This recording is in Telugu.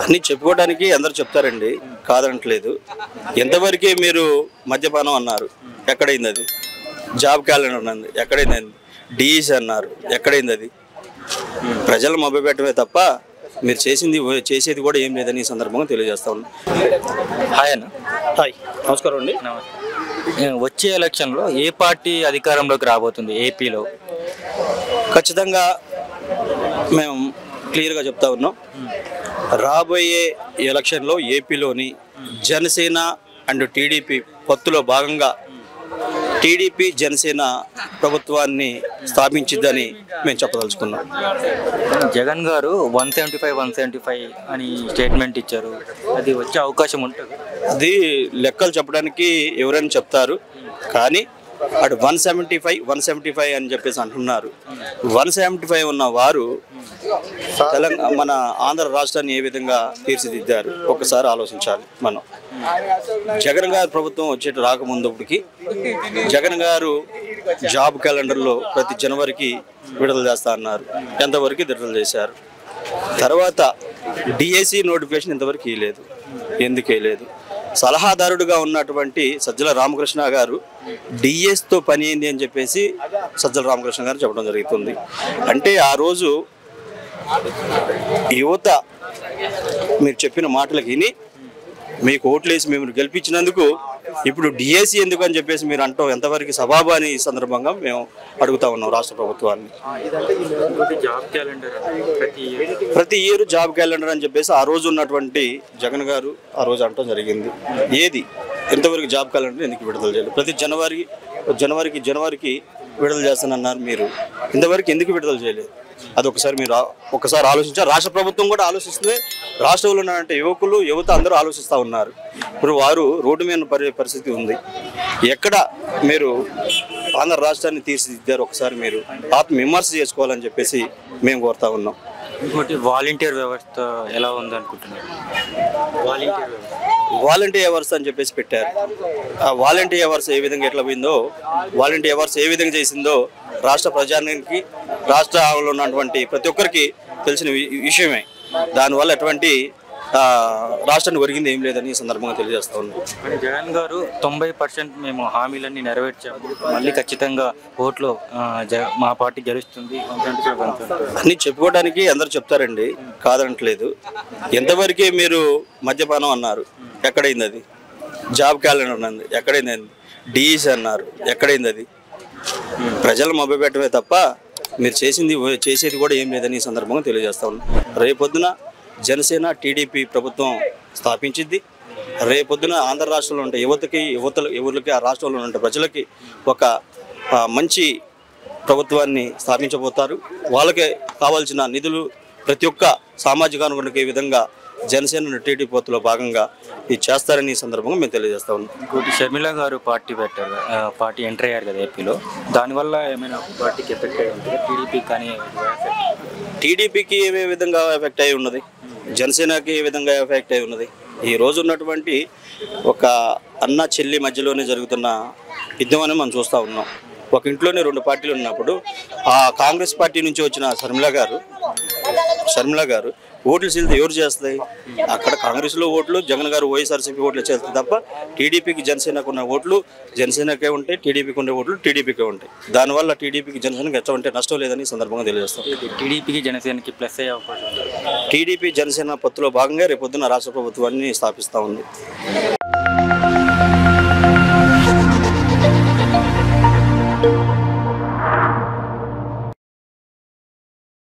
అన్ని చెప్పుకోవడానికి అందరు చెప్తారండి కాదనట్లేదు ఎంతవరకే మీరు మద్యపానం అన్నారు ఎక్కడైంది అది జాబ్ క్యాలెండర్ ఉన్నది ఎక్కడైంది అది డిఈసి అన్నారు ఎక్కడైంది అది ప్రజలు మొబ్బ పెట్టడమే తప్ప మీరు చేసింది చేసేది కూడా ఏం లేదని ఈ సందర్భంగా తెలియజేస్తా ఉన్నాను హాయ్ అన్న హాయ్ నమస్కారం అండి ఏ, వచ్చే ఎలక్షన్లో ఏ పార్టీ అధికారంలోకి రాబోతుంది ఏపీలో ఖచ్చితంగా మేము క్లియర్గా చెప్తా ఉన్నాం రాబోయే ఎలక్షన్లో ఏపీలోని జనసేన అండ్ టీడీపీ పొత్తులో భాగంగా టీడీపీ జనసేన ప్రభుత్వాన్ని స్థాపించిద్దని మేము చెప్పదలుచుకున్నాం Jagan garu one seventy five one seventy five అని స్టేట్మెంట్ ఇచ్చారు అది వచ్చే అవకాశం ఉంటుంది అది లెక్కలు చెప్పడానికి ఎవరైనా చెప్తారు కానీ అటు one seventy five one seventy five అని చెప్పేసి అంటున్నారు వన్ సెవెంటీ ఫైవ్ ఉన్న వారు తెలంగాణ మన ఆంధ్ర రాష్ట్రాన్ని ఏ విధంగా తీర్చిదిద్దారు ఒకసారి ఆలోచించాలి మనం జగన్ గారి ప్రభుత్వం వచ్చేట రాకముందుకి జగన్ గారు జాబ్ క్యాలెండర్లో ప్రతి జనవరికి విడుదల చేస్తా అన్నారు ఎంతవరకు విడుదల చేశారు తర్వాత డిఎస్సి నోటిఫికేషన్ ఇంతవరకు ఇవ్వలేదు ఎందుకు ఇవ్వలేదు సలహాదారుడుగా ఉన్నటువంటి సజ్జల రామకృష్ణ గారు డిఎస్తో పని ఏంది అని చెప్పేసి సజ్జల రామకృష్ణ గారు చెప్పడం జరుగుతుంది అంటే ఆ రోజు యువత మీరు చెప్పిన మాటలకు విని మీకు ఓట్లేసి మేము గెలిపించినందుకు ఇప్పుడు డిఎస్సి ఎందుకు అని చెప్పేసి మీరు అంటాం ఎంతవరకు సబాబు అని ఈ సందర్భంగా మేము అడుగుతా ఉన్నాం రాష్ట్ర ప్రభుత్వాన్ని జాబ్ క్యాలెండర్ ప్రతి ప్రతి ఇయర్ జాబ్ క్యాలెండర్ అని చెప్పేసి ఆ రోజు ఉన్నటువంటి జగన్ గారు ఆ రోజు అంటం జరిగింది ఏది ఎంతవరకు జాబ్ క్యాలెండర్ ఎందుకు విడుదల చేయాలి ప్రతి జనవరి జనవరికి జనవరికి విడుదల చేస్తానన్నారు మీరు ఇంతవరకు ఎందుకు విడుదల చేయలేదు అది ఒకసారి మీరు ఆ- ఒకసారి ఆలోచించారు రాష్ట్ర ప్రభుత్వం కూడా ఆలోచిస్తుంది రాష్ట్రంలో ఉన్నటువంటి యువకులు యువత అందరూ ఆలోచిస్తూ ఉన్నారు ఇప్పుడు వారు రోడ్డు మీద పడే పరిస్థితి ఉంది ఎక్కడ మీరు ఆంధ్ర రాష్ట్రాన్ని తీర్చిదిద్దారు ఒకసారి మీరు ఆత్మ విమర్శ చేసుకోవాలని చెప్పేసి మేము కోరుతా ఉన్నాం ఇంకోటి వాలంటీర్ వ్యవస్థ ఎలా ఉంది అనుకుంటున్నారు వాలంటీర్ వ్యవస్థ వాలంటీర్ అవర్స్ అని చెప్పేసి పెట్టారు ఆ వాలంటీర్ అవర్స్ ఏ విధంగా ఎట్లా పోయిందో వాలంటీర్ అవర్స్ ఏ విధంగా చేసిందో రాష్ట్ర ప్రజానికి రాష్ట్రంలో ఉన్నటువంటి ప్రతి ఒక్కరికి తెలిసిన వి- విషయమే దానివల్ల ఎటువంటి ఆ, రాష్ట్రాన్ని ఒరిగింది ఏం లేదని ఈ సందర్భంగా తెలియజేస్తా ఉన్నాం కానీ జగన్ గారు తొంభై పర్సెంట్ మేము హామీలన్నీ నెరవేర్చాము మళ్ళీ ఖచ్చితంగా ఓట్లు ఆ, జ- మా పార్టీ గెలుస్తుంది 125, 175. అన్ని చెప్పుకోవడానికి అందరు చెప్తారండి కాదనట్లేదు ఎంతవరకే మీరు మద్యపానం అన్నారు ఎక్కడైంది అది జాబ్ క్యాలెండర్ ఉన్నది ఎక్కడైంది అది డిఈసి అన్నారు ఎక్కడైంది అది ప్రజలు మొబ్బ పెట్టడమే తప్ప మీరు చేసింది చేసేది కూడా ఏం లేదని ఈ సందర్భంగా తెలియజేస్తా ఉన్నాం రేపొద్దున జనసేన టీడీపీ ప్రభుత్వం స్థాపించింది రేపొద్దున ఆంధ్ర రాష్ట్రంలో ఉండే యువతకి యువతలు యువతలకి ఆ రాష్ట్రంలో ఉండే ప్రజలకి ఒక ఆ, మంచి ప్రభుత్వాన్ని స్థాపించబోతారు వాళ్ళకే కావాల్సిన నిధులు ప్రతి ఒక్క సామాజిక అనుగుణకే విధంగా జనసేన టీడీ పొత్తులో భాగంగా ఇది చేస్తారని ఈ సందర్భంగా మేము తెలియజేస్తా ఉన్నాం ఇంకోటి షర్మిల గారు పార్టీ పెట్టారు కదా, ఆ, పార్టీ ఎంటర్ అయ్యారు కదా ఏపీలో దానివల్ల ఏమైనా పార్టీకి ఎఫెక్ట్ అయ్యి ఉంటుంది టీడీపీ కానీ టీడీపీకి ఏ విధంగా ఎఫెక్ట్ అయి ఉన్నది జనసేనకి ఏ విధంగా ఎఫెక్ట్ అయి ఉన్నది ఈ రోజు ఉన్నటువంటి ఒక అన్న చెల్లి మధ్యలోనే జరుగుతున్న యుద్ధం అని మనం చూస్తూ ఉన్నాం ఒక ఇంట్లోనే రెండు పార్టీలు ఉన్నప్పుడు ఆ కాంగ్రెస్ పార్టీ నుంచి వచ్చిన శర్మిల గారు శర్మిల గారు ఓట్లు చీలితే ఎవరు చేస్తాయి అక్కడ కాంగ్రెస్లో ఓట్లు జగన్ గారు వైఎస్ఆర్సీపీ ఓట్లు చేస్తాయి తప్ప టీడీపీకి జనసేనకు ఉన్న ఓట్లు జనసేనకే ఉంటాయి టీడీపీకి ఉండే ఓట్లు టీడీపీకే ఉంటాయి దానివల్ల టీడీపీకి జనసేనకి ఎటువంటి నష్టం లేదని ఈ సందర్భంగా తెలియజేస్తాం టీడీపీకి జనసేనకి ప్లస్ అయ్యే అవకాశం ఉంది టీడీపీ జనసేన పొత్తులో భాగంగా రేపొద్దున రాష్ట్ర ప్రభుత్వాన్ని స్థాపిస్తూ ఉంది